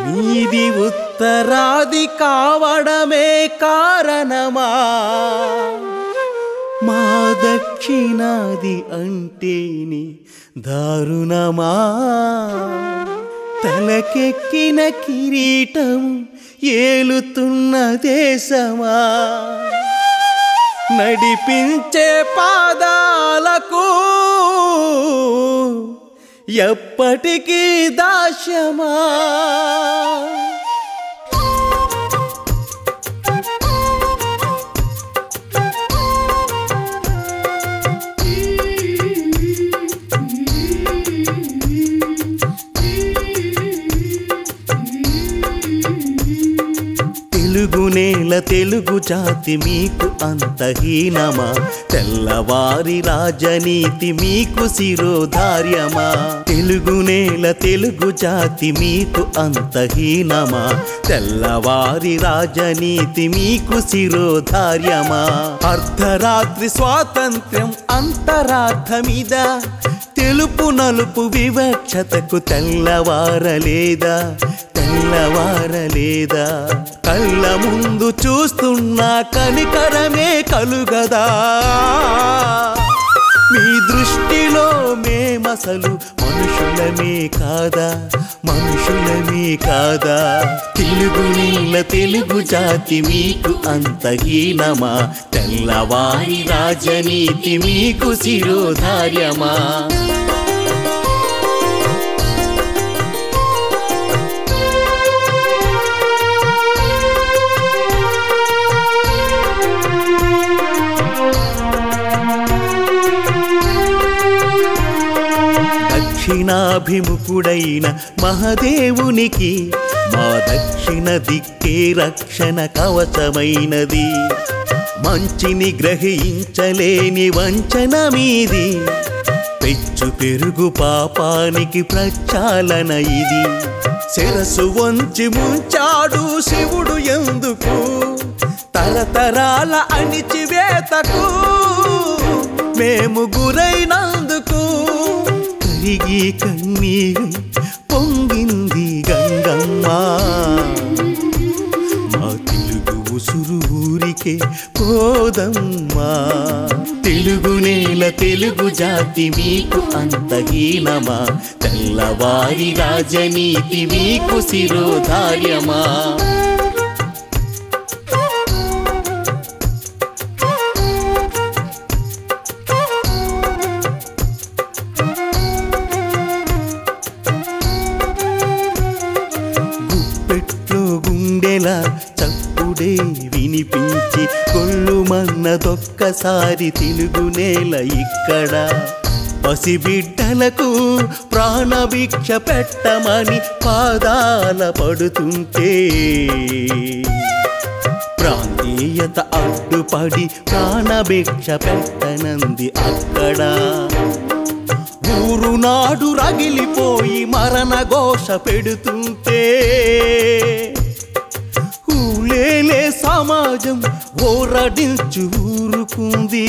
నీది ఉత్తరాది కావడమే కారణమా మా దక్షిణాది అంటేని దారుణమా తలకెక్కిన కిరీటం ఏలుతున్న దేశమా నడిపించే పాదాలకు ఎప్పటికీ దాస్యమా తెలుగు నేల తెలుగు జాతి మీకు అంతహీనమా తెల్లవారి రాజనీతి మీకు శిరోధార్యమా తెలుగు నేల తెలుగు జాతి మీకు అంతహీనమా తెల్లవారి రాజనీతి మీకు శిరోధార్యమా అర్ధరాత్రి స్వాతంత్ర్యం అంతరార్థమిదా తెలుపు నలుపు వివక్షతకు తెల్లవారలేదా తెల్లవారలేదా కళ్ళ ముందు చూస్తున్నా కనికరమే కలుగదా మీ దృష్టిలో మేమసలు మనుషులమే కాదా మనుషులమే కాదా తెలుగు నీళ్ళ తెలుగు జాతి మీకు అంతహీనమా తెల్లవారి రాజనీతి మీకు శిరోధార్యమా దక్షిణాభిముఖుడైన మహదేవునికి మా దక్షిణ దిక్కే రక్షణ కవచమైనది మంచిని గ్రహించలేని వంచన మీది పెచ్చు పెరుగు పాపానికి ప్రక్షాళన ఇది శిరసు వంచి ముంచాడు శివుడు ఎందుకు తరతరాల అణిచివేతకు మేము గురైనందుకు కరిగి కన్నీరై పొంగింది గంగమ్మ మా తెలుగు ఉసురు ఊరికే పోదమ్మా తెలుగు నేల తెలుగు జాతి మీకు అంతహీనమా తెల్లవారి రాజనీతి మీకు శిరోధార్యమా గుప్పెట్లో గుండెల చప్పుడే వినిపించి కొల్లుమన్నదొక్కసారి తెలుగు నేల ఇక్కడ పసిబిడ్డలకు ప్రాణభిక్ష పెట్టమని పాదాల పడుతుంటే ప్రాంతీయత అడ్డుపడి ప్రాణభిక్ష పెట్టనంది అక్కడ ఊరు నాడు రగిలిపోయి మరణ ఘోష పెడుతుంటే ఊలేలే సమాజం ఓరడించు ఊరుకుంది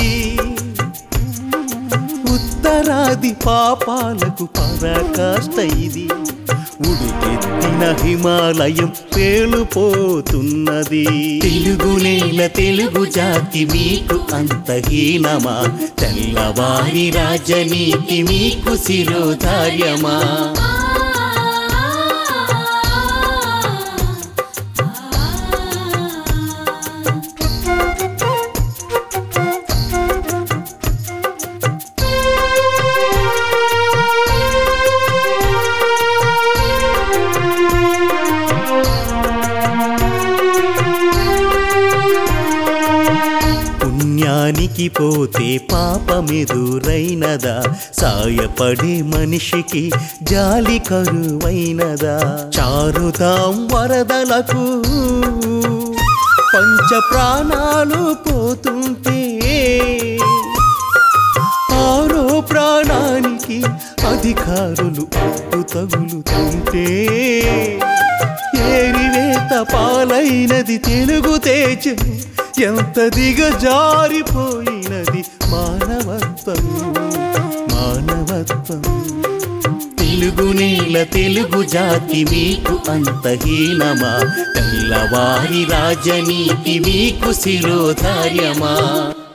ఉత్తరాది పాపాలకు పరాకాష్ట ఇది ఉడికెత్తిన హిమాలయం పేలుపోతున్నది తెలుగు నేల తెలుగు జాతి మీకు అంతహీనమా తెల్లవారి రాజనీతి మీకు శిరోధార్యమా పుణ్యానికి పోతే పాపమెదురైనదా సాయపడే మనిషికి జాలి కరువైనదా చారుదాం వరదలకు పంచ ప్రాణాలు పోతుంటే ఆరో ప్రాణానికి అధికారులు అడ్డు తగులుతుంటే ఏరివేత పాలైనది తెలుగు తేజం ఎంత దిగజారిపోయినది మానవత్వం మానవత్వం తెలుగు నేల తెలుగు జాతి మీకు అంతహీనమా తెల్లవారి రాజనీతి మీకు శిరోధార్యమా